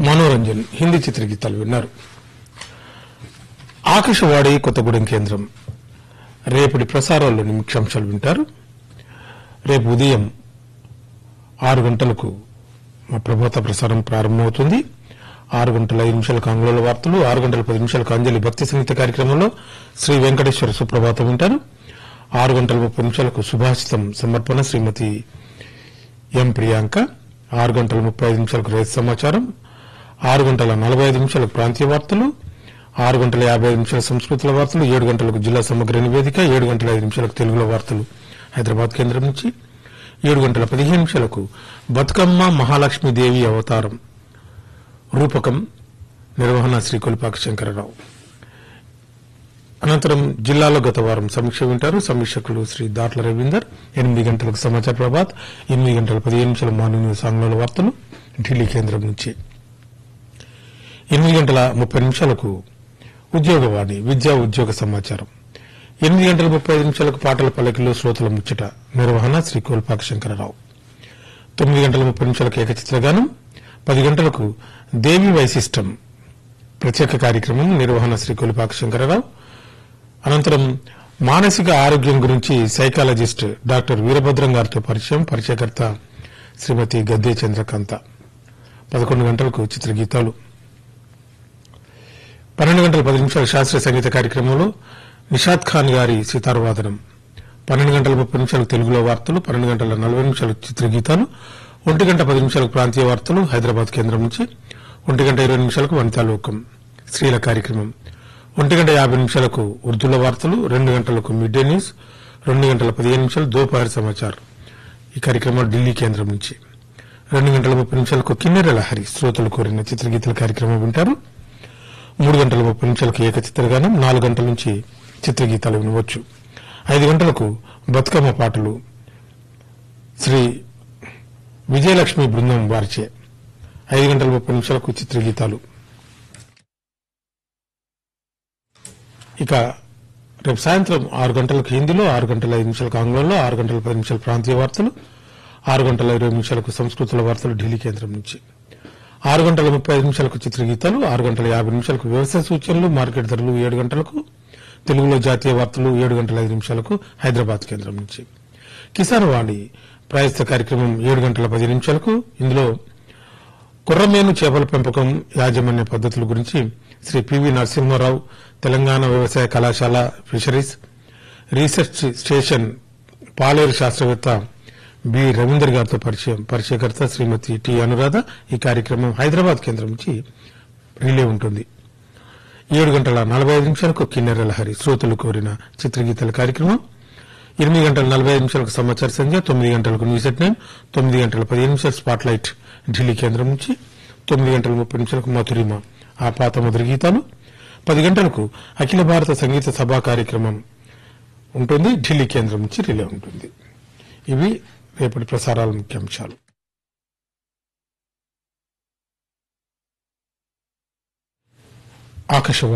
మనోరంజన్ హిందీ చిత్రగీతాలు విన్నారు ఆకాశవాణి కొత్తగూడెం కేంద్రం రేపటి ప్రసారాల్లోని ముఖ్యాంశాలు వింటారు రేపు ఉదయం ఆరు గంటలకు మా ప్రభాత ప్రసారం ప్రారంభమవుతుంది ఆరు గంటల ఐదు నిమిషాలకు ఆంగ్లంలో వార్తలు ఆరు గంటల పది నిమిషాలకు అంజలి భక్తి సంగీత కార్యక్రమంలో శ్రీ వెంకటేశ్వర సుప్రభాతం వింటారు ఆరు గంటల ముప్పై నిమిషాలకు సుభాషితం సమర్పణ శ్రీమతి ఎం ప్రియాంక ఆరు గంటల ముప్పై ఐదు నిమిషాలకు రైతు సమాచారం ఆరు గంటల నలభై ఐదు నిమిషాలకు ప్రాంతీయ వార్తలు ఆరు గంటల యాభై ఐదు నిమిషాల సంస్కృతుల వార్తలు ఏడు గంటలకు జిల్లా సమగ్ర నివేదిక ఏడు గంటల ఐదు నిమిషాలకు తెలుగులో వార్తలు హైదరాబాద్ కేంద్రం నుంచి ఏడు గంటల పదిహేను నిమిషాలకు బతుకమ్మ మహాలక్ష్మీదేవి అవతారం రూపకం నిర్వహణ శ్రీ కొలిపాక శంకరరావు అనంతరం జిల్లాలో గత వారం సమీక్ష వింటారు సమీక్షకులు శ్రీ దాట్ల రవీందర్ ఎనిమిది గంటలకు సమాచార ప్రభాత్ ఎనిమిది గంటల పదిహేను నిమిషాల మార్నింగ్ న్యూస్ ఆంగ్లంలో వార్తలు ఢిల్లీ కేంద్రం నుంచి ఎనిమిది గంటల ముప్పై నిమిషాలకు ఉద్యోగవాణి విద్యా ఉద్యోగ సమాచారం ఎనిమిది గంటల ముప్పై ఐదు నిమిషాలకు పాటల పల్లకిలో శ్రోతల ముచ్చట నిర్వహణ శ్రీ కోల్పాక శంకరరావు తొమ్మిది గంటల ముప్పై నిమిషాలకు ఏకచిత్రగానం పది గంటలకు దేవి వైశిష్టం ప్రత్యేక కార్యక్రమం నిర్వహణ శ్రీ కొలిపాక శంకరరావు అనంతరం మానసిక ఆరోగ్యం గురించి సైకాలజిస్ట్ డాక్టర్ వీరభద్రం గారితో పరిచయం పరిచయకర్త శ్రీమతి గద్దే చంద్రకాంత పదకొండు గంటలకు చిత్రగీతాలు పన్నెండు గంటల పది నిమిషాల శాస్త్రీయ సంగీత కార్యక్రమంలో నిషాద్ ఖాన్ గారి సితార్వాదనం పన్నెండు గంటల ముప్పై నిమిషాలకు తెలుగులో వార్తలు పన్నెండు గంటల నలభై నిమిషాలకు చిత్రగీతాలు ఒంటి గంట పది నిమిషాలకు ప్రాంతీయ వార్తలు హైదరాబాద్ కేంద్రం నుంచి ఒంటి గంట ఇరవై నిమిషాలకు వనితాలోకం స్త్రీల కార్యక్రమం ఒంటి గంట యాభై నిమిషాలకు ఉర్దూల వార్తలు రెండు గంటలకు మిడ్ డే న్యూస్ రెండు గంటల పదిహేను నిమిషాలు దోపహర్ సమాచారం ఈ కార్యక్రమం ఢిల్లీ కేంద్రం నుంచి రెండు గంటల ముప్పై నిమిషాలకు కిన్నెర లహరి శ్రోతలు కోరిన చిత్రగీతల కార్యక్రమం వింటారు మూడు గంటల ముప్పై నిమిషాలకు ఏకచిత్రగానం నాలుగు గంటల నుంచి చిత్రగీతాలు వినవచ్చు ఐదు గంటలకు బతుకమ్మ పాటలు శ్రీ విజయలక్ష్మి బృందం వారిచే ఐదు గంటల ముప్పై నిమిషాలకు చిత్రగీతాలు ఇక రేపు సాయంత్రం ఆరు గంటలకు హిందీలో ఆరు గంటల ఐదు నిమిషాలకు ఆంగ్లంలో ఆరు గంటల పది నిమిషాలు ప్రాంతీయ వార్తలు ఆరు గంటల ఇరవై నిమిషాలకు సంస్కృతుల వార్తలు ఢిల్లీ కేంద్రం నుంచి ఆరు గంటల ముప్పై ఐదు నిమిషాలకు చిత్రగీతాలు ఆరు గంటల యాభై నిమిషాలకు వ్యవసాయ సూచనలు మార్కెట్ ధరలు ఏడు గంటలకు తెలుగులో జాతీయ వార్తలు ఏడు గంటల ఐదు నిమిషాలకు హైదరాబాద్ కేంద్రం నుంచి కిసాన్ వాణి ప్రాయస్త కార్యక్రమం ఏడు గంటల పది నిమిషాలకు ఇందులో కుర్రమేను చేపల పెంపకం యాజమాన్య పద్ధతుల గురించి శ్రీ పివి నరసింహారావు తెలంగాణ వ్యవసాయ కళాశాల ఫిషరీస్ రీసెర్చ్ స్టేషన్ పాలేరు శాస్త్రవేత్త బి రవీందర్ గారితో పరిచయం పరిచయకర్త శ్రీమతి టి అనురాధ ఈ కార్యక్రమం హైదరాబాద్ కేంద్రం నుంచి రిలే ఉంటుంది ఏడు గంటల నలభై ఐదు నిమిషాలకు కిన్నెర లహరి శ్రోతలు కోరిన చిత్రగీతల కార్యక్రమం ఎనిమిది గంటల నలభై ఐదు నిమిషాలకు సమాచార సంధ్య తొమ్మిది గంటలకు న్యూస్ ఎట్ నైన్ తొమ్మిది గంటల పదిహేను నిమిషాలు స్పాట్ లైట్ ఢిల్లీ కేంద్రం నుంచి తొమ్మిది గంటల ముప్పై నిమిషాలకు మధురిమ ఆ పాత మధుర గీతాలు పది గంటలకు అఖిల భారత సంగీత సభా కార్యక్రమం ఉంటుంది ఢిల్లీ కేంద్రం నుంచి రిలే ఉంటుంది ఇవి రేపటి ప్రసారాల ముఖ్యాంశాలు ఆకాశవాణి